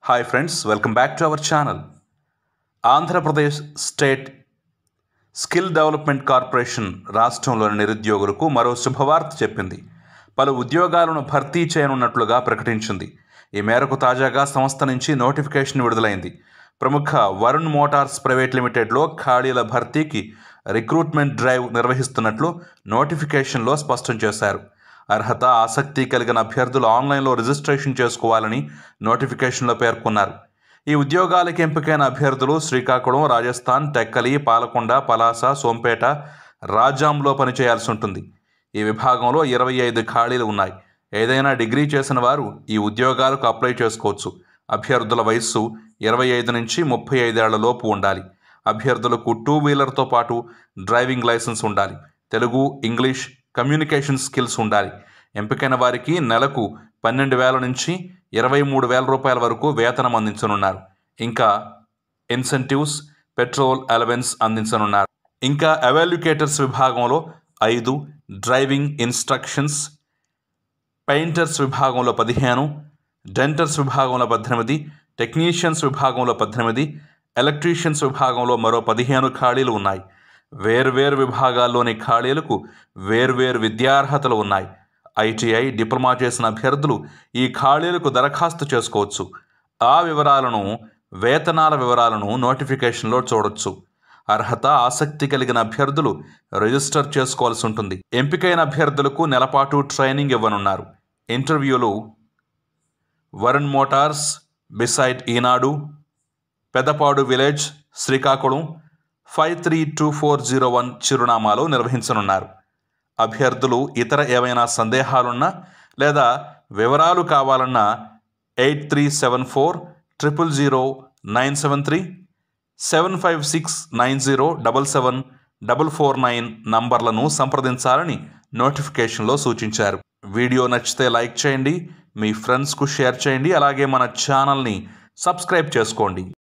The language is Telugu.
hi friends welcome back to our channel Andhra Pradesh state skill development corporation రాష్ట్రంలోని నిరుద్యోగులకు మరో శుభవార్త చెప్పింది పలు ఉద్యోగాలను భర్తీ చేయనున్నట్లుగా ప్రకటించింది ఈ మేరకు తాజాగా సంస్థ నుంచి నోటిఫికేషన్ విడుదలైంది ప్రముఖ వరుణ్ మోటార్స్ ప్రైవేట్ లిమిటెడ్లో ఖాళీల భర్తీకి రిక్రూట్మెంట్ డ్రైవ్ నిర్వహిస్తున్నట్లు నోటిఫికేషన్లో స్పష్టం చేశారు అర్హత ఆసక్తి కలిగిన అభ్యర్థులు ఆన్లైన్లో రిజిస్ట్రేషన్ చేసుకోవాలని నోటిఫికేషన్లో పేర్కొన్నారు ఈ ఉద్యోగాలకు ఎంపికైన అభ్యర్థులు శ్రీకాకుళం రాజస్థాన్ టెక్కలి పాలకొండ పలాస సోంపేట రాజాంలో పనిచేయాల్సి ఉంటుంది ఈ విభాగంలో ఇరవై ఐదు ఖాళీలు ఉన్నాయి ఏదైనా డిగ్రీ చేసిన వారు ఈ ఉద్యోగాలకు అప్లై చేసుకోవచ్చు అభ్యర్థుల వయస్సు ఇరవై ఐదు నుంచి ముప్పై ఐదేళ్ల లోపు ఉండాలి అభ్యర్థులకు టూ వీలర్తో పాటు డ్రైవింగ్ లైసెన్స్ ఉండాలి తెలుగు ఇంగ్లీష్ కమ్యూనికేషన్ స్కిల్స్ ఉండాలి ఎంపికైన వారికి నెలకు పన్నెండు వేల నుంచి ఇరవై మూడు వేల రూపాయల వరకు వేతనం అందించనున్నారు ఇంకా ఇన్సెంటివ్స్ పెట్రోల్ అలవెన్స్ అందించనున్నారు ఇంకా ఎవాల్యుకేటర్స్ విభాగంలో ఐదు డ్రైవింగ్ ఇన్స్ట్రక్షన్స్ పెయింటర్స్ విభాగంలో పదిహేను డెంటర్స్ విభాగంలో పద్దెనిమిది టెక్నీషియన్స్ విభాగంలో పద్దెనిమిది ఎలక్ట్రీషియన్స్ విభాగంలో మరో పదిహేను ఖాళీలు ఉన్నాయి వేర్వేరు విభాగాల్లోని ఖాళీలకు వేర్వేరు విద్యార్హతలు ఉన్నాయి ఐటీఐ డిప్లొమా చేసిన అభ్యర్థులు ఈ ఖాళీలకు దరఖాస్తు చేసుకోవచ్చు ఆ వివరాలను వేతనాల వివరాలను నోటిఫికేషన్లో చూడొచ్చు అర్హత ఆసక్తి కలిగిన అభ్యర్థులు రిజిస్టర్ చేసుకోవాల్సి ఉంటుంది ఎంపికైన అభ్యర్థులకు నెలపాటు ట్రైనింగ్ ఇవ్వనున్నారు ఇంటర్వ్యూలు Varun Motors beside Eenadu Pedapadu village Srikakulam five three two four zero one చిరునామాలో నిర్వహించనున్నారు అభ్యర్థులు ఇతర ఏవైనా సందేహాలున్నా లేదా వివరాలు కావాలన్నా eight three seven four triple zero nine seven three seven five six nine zero double seven double four nine నంబర్లను సంప్రదించాలని నోటిఫికేషన్లో సూచించారు వీడియో నచ్చితే లైక్ చేయండి మీ ఫ్రెండ్స్కు షేర్ చేయండి అలాగే మన ఛానల్ని సబ్స్క్రైబ్ చేసుకోండి